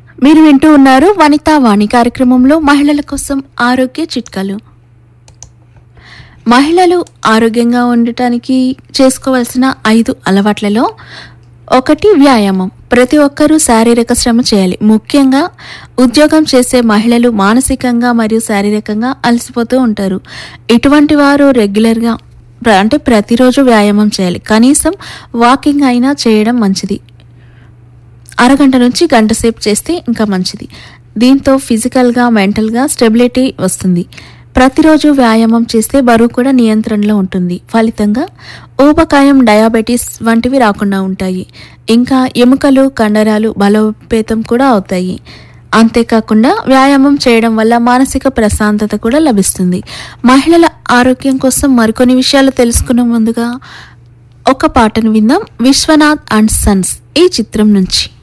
మీరు వింటూ ఉన్నారు వనితా వాణి కార్యక్రమంలో మహిళల కోసం ఆరోగ్య చిట్కాలు మహిళలు ఆరోగ్యంగా ఉండటానికి చేసుకోవాల్సిన ఐదు అలవాట్లలో ఒకటి వ్యాయామం ప్రతి ఒక్కరూ శారీరక శ్రమ చేయాలి ముఖ్యంగా ఉద్యోగం చేసే మహిళలు మానసికంగా మరియు శారీరకంగా అలసిపోతూ ఉంటారు ఇటువంటి వారు రెగ్యులర్గా ప్ర- అంటే ప్రతిరోజు వ్యాయామం చేయాలి కనీసం వాకింగ్ అయినా చేయడం మంచిది అరగంట నుంచి గంట సేపు చేస్తే ఇంకా మంచిది దీంతో ఫిజికల్గా మెంటల్గా స్టెబిలిటీ వస్తుంది ప్రతిరోజు వ్యాయామం చేస్తే బరువు కూడా నియంత్రణలో ఉంటుంది ఫలితంగా ఊబకాయం డయాబెటీస్ వంటివి రాకుండా ఉంటాయి ఇంకా ఎముకలు కండరాలు బలోపేతం కూడా అవుతాయి అంతేకాకుండా వ్యాయామం చేయడం వల్ల మానసిక ప్రశాంతత కూడా లభిస్తుంది మహిళల ఆరోగ్యం కోసం మరికొన్ని విషయాలు తెలుసుకునే ముందుగా ఒక పాటను విందాం విశ్వనాథ్ అండ్ సన్స్ ఈ చిత్రం నుంచి